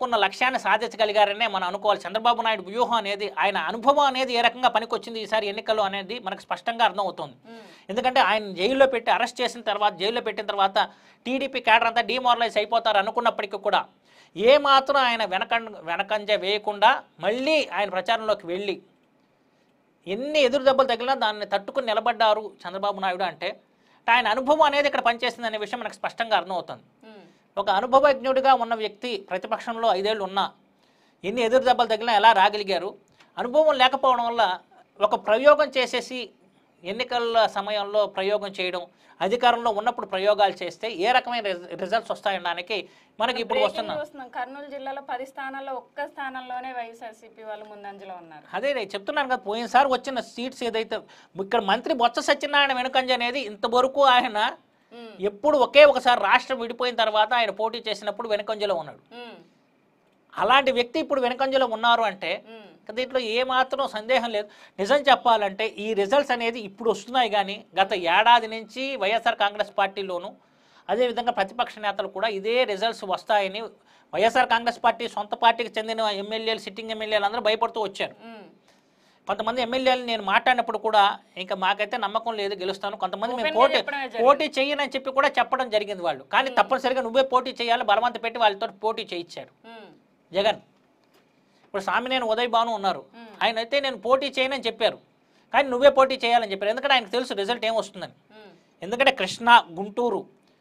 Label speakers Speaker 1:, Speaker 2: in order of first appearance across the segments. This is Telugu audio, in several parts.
Speaker 1: అనుకున్న లక్ష్యాన్ని సాధించగలిగారనే మనం అనుకోవాలి చంద్రబాబు నాయుడు వ్యూహం అనేది ఆయన అనుభవం అనేది ఏ రకంగా పనికొచ్చింది ఈసారి ఎన్నికల్లో అనేది మనకు స్పష్టంగా అర్థమవుతుంది ఎందుకంటే ఆయన జైల్లో పెట్టి అరెస్ట్ చేసిన తర్వాత జైల్లో పెట్టిన తర్వాత టీడీపీ క్యాడర్ అంతా డిమారలైజ్ అయిపోతారు అనుకున్నప్పటికీ కూడా ఏ మాత్రం ఆయన వెనక వెనకంజ వేయకుండా మళ్ళీ ఆయన ప్రచారంలోకి వెళ్ళి ఎన్ని ఎదురు దెబ్బలు తగిలినా దాన్ని తట్టుకుని నిలబడ్డారు చంద్రబాబు నాయుడు అంటే ఆయన అనుభవం అనేది ఇక్కడ పనిచేసింది అనే విషయం మనకు స్పష్టంగా అర్థమవుతుంది
Speaker 2: ఉమ్,
Speaker 1: ఒక అనుభవజ్ఞుడిగా ఉన్న వ్యక్తి ప్రతిపక్షంలో ఐదేళ్ళు ఉన్నా ఎన్ని ఎదురు దెబ్బలు తగిలినా ఎలా రాగలిగారు అనుభవం లేకపోవడం వల్ల ఒక ప్రయోగం చేసేసి ఎన్నికల సమయంలో ప్రయోగం చేయడం అధికారంలో ఉన్నప్పుడు ప్రయోగాలు చేస్తే ఏ రకమైన రిజ- రిజల్ట్స్ వస్తాయనడానికి మనకి ఇప్పుడు
Speaker 2: బ్రేకింగ్
Speaker 1: వస్తున్న
Speaker 2: చూస్తున్నాం కర్నూలు జిల్లాలో పది స్థానాల్లో ఒక్క స్థానంలోనే వైఎస్ఆర్సీపీ వాళ్ళు ముందంజలో ఉన్నారు
Speaker 1: అదే నేను చెప్తున్నాను కదా పోయినసారి వచ్చిన సీట్స్ ఏదైతే ఇక్కడ మంత్రి బొత్స సత్యనారాయణ వెనుకంజ అనేది ఇంతవరకు ఆయన
Speaker 2: ఉమ్,
Speaker 1: ఎప్పుడు ఒకే ఒకసారి రాష్ట్రం విడిపోయిన తర్వాత ఆయన పోటీ చేసినప్పుడు వెనుకంజలో ఉన్నాడు
Speaker 2: ఉమ్,
Speaker 1: అలాంటి వ్యక్తి ఇప్పుడు వెనుకంజలో ఉన్నారు అంటే
Speaker 2: ఉమ్,
Speaker 1: దీంట్లో ఏమాత్రం సందేహం లేదు నిజం చెప్పాలంటే ఈ రిజల్ట్స్ అనేది ఇప్పుడు వస్తున్నాయి కానీ గత ఏడాది నుంచి వైఎస్ఆర్ కాంగ్రెస్ పార్టీలోను అదేవిధంగా ప్రతిపక్ష నేతలు కూడా ఇదే రిజల్ట్స్ వస్తాయని వైఎస్ఆర్ కాంగ్రెస్ పార్టీ సొంత పార్టీకి చెందిన ఎమ్మెల్యేలు సిట్టింగ్ ఎమ్మెల్యేలు అందరూ భయపడుతూ వచ్చారు
Speaker 2: ఉమ్.
Speaker 1: కొంతమంది ఎమ్మెల్యేలు నేను మాట్లాడినప్పుడు కూడా ఇంకా మాకైతే నమ్మకం లేదు గెలుస్తాను కొంతమంది మేము
Speaker 2: Open గా
Speaker 1: పోటీ
Speaker 2: చెప్పడమే జరిగింది.
Speaker 1: పోటీ చేయనని చెప్పి కూడా చెప్పడం జరిగింది వాళ్ళు కానీ తప్పనిసరిగా నువ్వే పోటీ చేయాలి బలవంత పెట్టి వాళ్ళతో పోటీ చేయించారు
Speaker 2: ఉమ్,
Speaker 1: జగన్ ఇప్పుడు సామినేని ఉదయ్ భాను ఉన్నారు ఆయన అయితే నేను పోటీ చేయనని చెప్పారు కానీ నువ్వే పోటీ చేయాలని చెప్పారు ఎందుకంటే ఆయనకు తెలుసు రిజల్ట్ ఏం వస్తుందని
Speaker 2: ఉమ్,
Speaker 1: ఎందుకంటే కృష్ణా గుంటూరు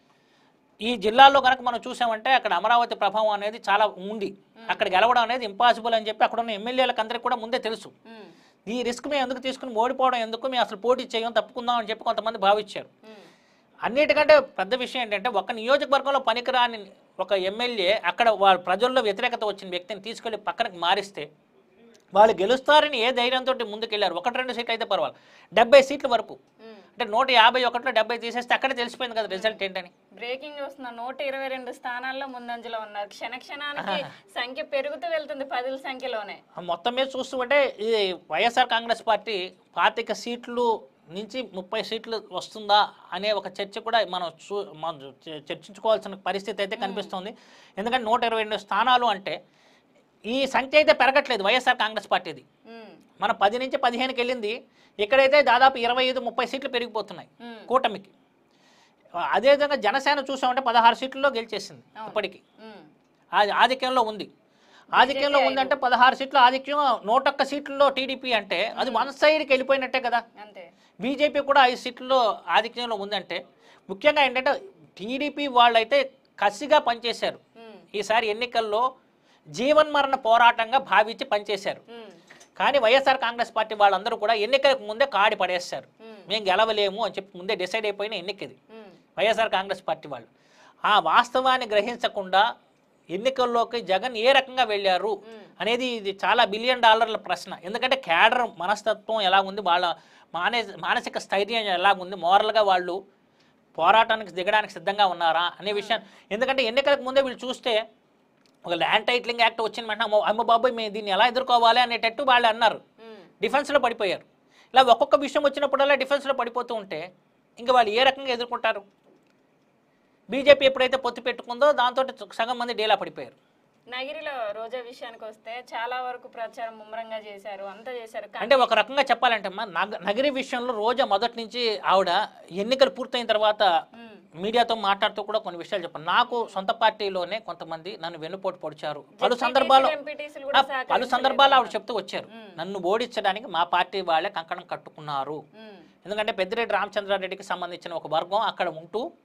Speaker 1: ఈ జిల్లాల్లో కనుక మనం చూసామంటే అక్కడ అమరావతి ప్రభావం అనేది చాలా ఉంది అక్కడ గెలవడం అనేది ఇంపాసిబుల్ అని చెప్పి అక్కడ ఉన్న ఎమ్మెల్యేలకు అందరికీ కూడా ముందే తెలుసు
Speaker 2: ఉమ్,
Speaker 1: ఈ రిస్క్ మేము ఎందుకు తీసుకుని ఓడిపోవడం ఎందుకు మేము అసలు పోటీ చేయం తప్పుకుందాం అని చెప్పి కొంతమంది భావించారు
Speaker 2: ఉమ్,
Speaker 1: అన్నిటికంటే పెద్ద విషయం ఏంటంటే ఒక నియోజకవర్గంలో పనికిరాని ఒక ఎమ్మెల్యే అక్కడ వాళ్ళ ప్రజల్లో వ్యతిరేకత వచ్చిన వ్యక్తిని తీసుకెళ్లి పక్కనకి మారిస్తే వాళ్ళు గెలుస్తారని ఏ ధైర్యంతో ముందుకెళ్లారు ఒకటి రెండు సీట్లు అయితే పర్వాలేదు డెబ్బై సీట్ల వరకు
Speaker 2: ఉమ్.
Speaker 1: అంటే నూట యాభై ఒకటిలో డెబ్బై తీసేస్తే అక్కడే తెలిసిపోయింది కదా రిజల్ట్ ఏంటని
Speaker 2: బ్రేకింగ్ చూస్తున్నా నూట ఇరవై రెండు స్థానాల్లో ముందంజలో ఉన్నారు క్షణ క్షణానికి సంఖ్య పెరుగుతూ వెళ్తుంది పదుల సంఖ్యలోనే
Speaker 1: ఆ మొత్తం మీద చూస్తుంటే ఈ వైఎస్ఆర్ కాంగ్రెస్ పార్టీ పాతిక సీట్లు నుంచి ముప్పై సీట్లు వస్తుందా అనే ఒక చర్చ కూడా మనం చూ మనం చ- చర్చించుకోవాల్సిన పరిస్థితి అయితే కనిపిస్తుంది ఎందుకంటే నూట ఇరవై రెండు స్థానాలు అంటే ఈ సంఖ్య అయితే పెరగట్లేదు వైఎస్ఆర్ కాంగ్రెస్ పార్టీది
Speaker 2: ఉమ్,
Speaker 1: మన పది నుంచి పదిహేనుకి వెళ్ళింది ఇక్కడైతే దాదాపు ఇరవై ఐదు ముప్పై సీట్లు పెరిగిపోతున్నాయి
Speaker 2: ఉమ్,
Speaker 1: కూటమికి అదేవిధంగా జనసేన చూసామంటే పదహారు సీట్లలో గెలిచేసింది
Speaker 2: అవును.
Speaker 1: ఇప్పటికి
Speaker 2: ఉమ్,
Speaker 1: అది ఆధిక్యంలో ఉంది ఆధిక్యంలో ఉందంటే పదహారు సీట్లు ఆధిక్యం నూటొక్క సీట్లలో టీడీపీ అంటే అది వన్ సైడ్కి వెళ్ళిపోయినట్టే కదా
Speaker 2: అంతే
Speaker 1: బీజేపీ కూడా ఐదు సీట్లలో ఆధిక్యంలో ఉందంటే ముఖ్యంగా ఏంటంటే టీడీపీ వాళ్ళైతే కసిగా పనిచేశారు
Speaker 2: ఉమ్,
Speaker 1: ఈసారి ఎన్నికల్లో జీవన్మరణ పోరాటంగా భావించి పనిచేశారు
Speaker 2: ఉమ్,
Speaker 1: కానీ వైఎస్ఆర్ కాంగ్రెస్ పార్టీ వాళ్ళందరూ కూడా ఎన్నికలకు ముందే కాడి పడేస్తారు
Speaker 2: ఉమ్,
Speaker 1: మేము గెలవలేము అని చెప్పి ముందే డిసైడ్ అయిపోయిన ఎన్నిక ఇది
Speaker 2: ఉమ్,
Speaker 1: వైఎస్ఆర్ కాంగ్రెస్ పార్టీ వాళ్ళు ఆ వాస్తవాన్ని గ్రహించకుండా ఎన్నికల్లోకి జగన్ ఏ రకంగా వెళ్ళారు
Speaker 2: ఉమ్,
Speaker 1: అనేది ఇది చాలా బిలియన్ డాలర్ల ప్రశ్న ఎందుకంటే క్యాడర్ మనస్తత్వం ఎలా ఉంది వాళ్ళ మానే మానసిక స్థైర్యం ఎలా ఉంది మోరల్గా వాళ్ళు పోరాటానికి దిగడానికి సిద్ధంగా ఉన్నారా అనే విషయం ఎందుకంటే ఎన్నికలకు ముందే వీళ్ళు చూస్తే ఒక ల్యాండ్ టైటిలింగ్ యాక్ట్ వచ్చిన వెంటనే అమ్మో అమ్మ బాబాయ్ మేము దీన్ని ఎలా ఎదుర్కోవాలి అనేటట్టు వాళ్ళు అన్నారు
Speaker 2: ఉమ్,
Speaker 1: డిఫెన్స్లో పడిపోయారు ఇలా ఒక్కొక్క విషయం వచ్చినప్పుడల్లా డిఫెన్స్లో పడిపోతూ ఉంటే ఇంకా వాళ్ళు ఏ రకంగా ఎదుర్కొంటారు బీజేపీ ఎప్పుడైతే పొత్తు పెట్టుకుందో దాంతో సగం మంది డేలా పడిపోయారు
Speaker 2: నగిరిలో రోజా విషయానికి వస్తే చాలా వరకు ప్రచారం ముమ్మరంగా చేశారు అంతా చేశారు కానీ
Speaker 1: అంటే ఒక రకంగా చెప్పాలంటే అమ్మా నగ నగరి విషయంలో రోజా మొదటి నుంచి ఆవిడ ఎన్నికలు పూర్తయిన తర్వాత
Speaker 2: ఉమ్,
Speaker 1: మీడియాతో మాట్లాడుతూ కూడా కొన్ని విషయాలు చెప్పాను నాకు సొంత పార్టీలోనే కొంతమంది నన్ను వెన్నుపోటు పొడిచారు పలు సందర్భాల్లో
Speaker 2: ఎంపీటీసీలు
Speaker 1: ఆ,
Speaker 2: కూడా
Speaker 1: పలు
Speaker 2: సహకరించలేదు.
Speaker 1: సందర్భాల్లో ఆవిడ చెప్తూ వచ్చారు
Speaker 2: మ్మ్.
Speaker 1: నన్ను ఓడించడానికి మా పార్టీ వాళ్ళే కంకణం కట్టుకున్నారు
Speaker 2: ఉమ్,
Speaker 1: ఎందుకంటే పెద్దిరెడ్డి రామచంద్రారెడ్డికి సంబంధించిన ఒక వర్గం అక్కడ ఉంటూ